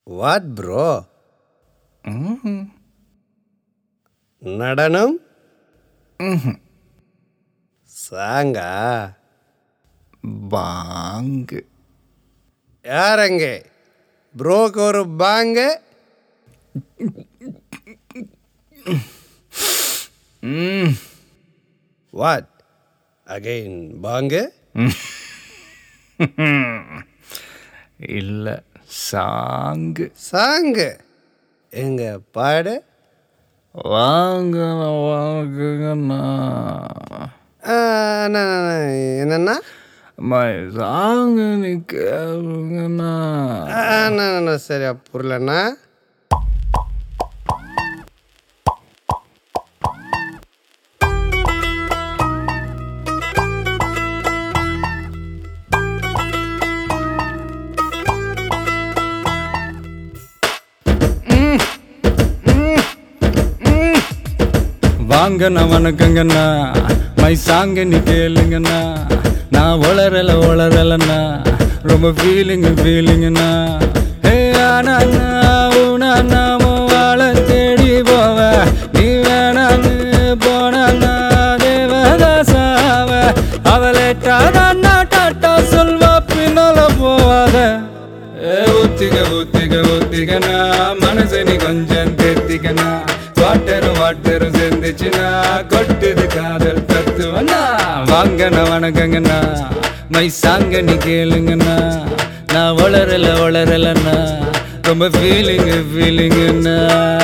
What bro நடனம் சாங்கா பாங்கு யாரங்க ப்ரோக்கு ஒரு பாங்கு வாட் அகைன் பாங்கு இல்லை சாங்கு சாங்கு எங்க பாடு வாங்க வாங்குங்கண்ணா ஆ, அண்ணா, அண்ணா, என்னண்ணா மை சாங்கு நீ கேளுங்கண்ணா ஆ, அண்ணா, அண்ணா, சரியா புரியலண்ணா வாங்கண்ணா வணக்கங்கண்ணா மை சாங்க நீ கேளுங்கண்ணா நான் வளரல வளரலண்ணா ரொம்ப ஃபீலிங்கு ஃபீலிங்கண்ணா ஹே ஆனா உனா நாம வாழ தேடி போவ நீ வேணான்னு போனா தேவதாசாவ அவளேட்டாதான் டாட்டா சொல்வா பின்னால போவாத ஏ ஒத்திக ஒத்திக ஒத்திகனா மனசை நீ கொஞ்சம் தேத்திக்கனா வாட்டரு வாட்டரு சேர்ந்துச்சுனா கொட்டுது காதல் தத்துவனா வாங்கண்ணா வணக்கங்கண்ணா மை சாங்க நீ கேளுங்கண்ணா நான் வளரல வளரலண்ணா ரொம்ப ஃபீலிங்கு ஃபீலிங்குண்ணா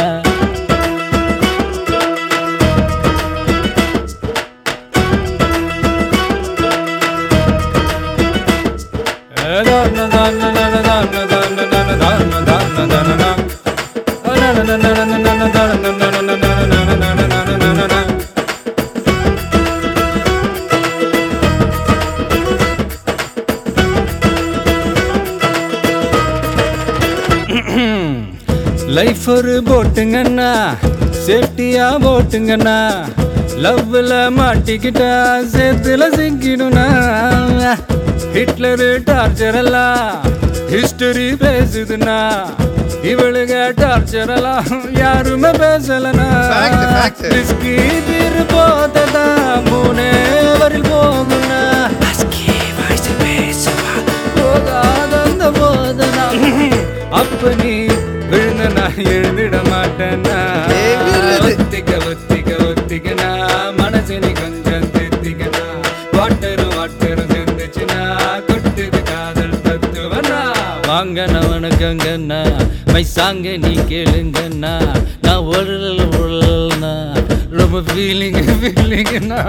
லைஃப் ஒரு போட்டுங்கண்ணா சேஃப்டியா போட்டுங்கண்ணா லவ்ல மாட்டிக்கிட்டா சேத்துல சிக்கிடும்னா ஹிட்லரு டார்ச்சர் எல்லாம் ஹிஸ்டரி பேசுதுன்னா இவளுங்க டார்ச்சர் எல்லாம் யாருமே பேசலனா Fact, fact. ரிஸ்கி தீர் போததா மூணே வரில் போகும்னா போகாத அந்த போதனா அப்ப நீ விழுந்த நான் எழுந்திட மாட்டேன்னா ஏய், விழுது. ஒத்திக்க ஒத்திக்க ஒத்திக்கனா மனசு நீ கொஞ்சம் திருத்திக்கனா வாட்டரு வாட்டரு சேர்ந்துச்சுன்னா கொட்டுது காதல் தத்துவனா வாங்கண்ணா வணக்கங்கண்ணா மை சாங்க நீ கேளுங்கண்ணா நான் உழல் உழல்னா ரொம்ப ஃபீலிங் ஃபீலிங்னா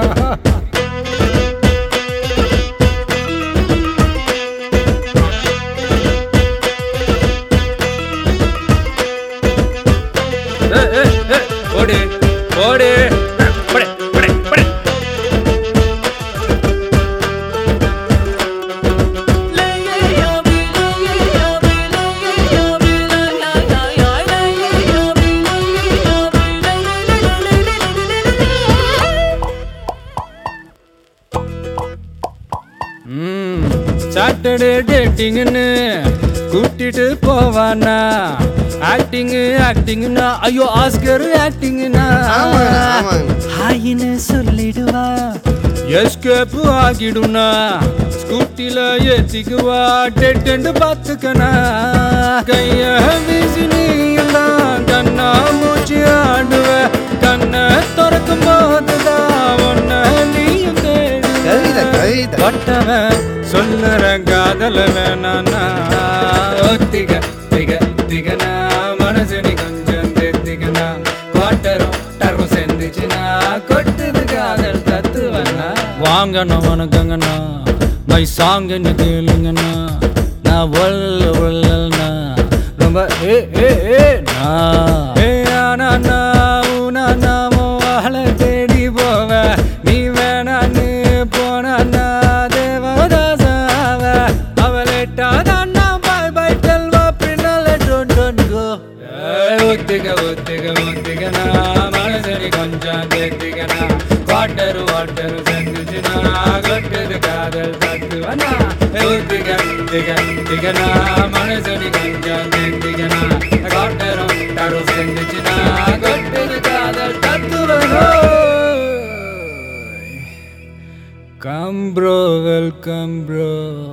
ஏய், ஏய், ஏய், ஓடு ஓடு படே படே படே சாட்டர்டே டேட்டிங்னு கூட்டிட்டு போவானா ஆக்டிங் ஆக்டிங்னா ஐயோ ஆஸ்கர் ஆக்டிங்னா ஆமாங்க, ஆமாங்க. ஹாயின்னு சொல்லிடுவா எஸ்கேப் ஆகிடுனா ஸ்கூட்டில ஏத்திக்குவா டெட்டெண்டு பார்த்துக்கனா கைய வீசி நீ எல்லாம் கண்ணா மூச்சு ஆடுவ கண்ணை திறக்கும் போதுதான் ஒன்ன நீயும் கவிதை தேடுவ கவிதை பட்டவன் சொல்லுற காதல வேணானா ஒத்திக திக திகனா மனசு நீ கொஞ்சம் தேத்திக்கனா குவாட்டரும் டரும் சேர்ந்துச்சுனா கொட்டுது காதல் தத்துவனா வாங்கண்ணா வணக்கங்கண்ணா மை சாங்க நீ கேளுங்கண்ணா நான் ஒல்ல ஒல்லண்ணா ரொம்ப ஏ ஏ ஏ நா ஏ ஆனா நான் உனா நாமோ வாழ தேடி போவ நீ வேணான்னு போனா தேவதாசாவ அவளேட்டாதான் பாய் பாய் டெல்வா பின்னால டோன் டோன் கோ ஒத்திக ஒத்திக ஒத்திகனா மனசரி கொஞ்சம் தேத்திகனா வாட்டரு வாட்டரு செஞ்சுச்சுனா கொட்டுது காதல் தத்துவனா ஒத்திக திக திகனா மனசரி கொஞ்சம் தேத்திகனா கம் ப்ரோ வெல்கம் ப்ரோ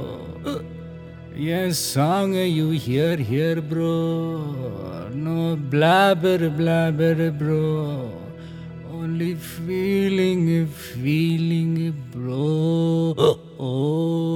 என் song you hear hear bro no blabber blabber bro only feeling feeling bro oh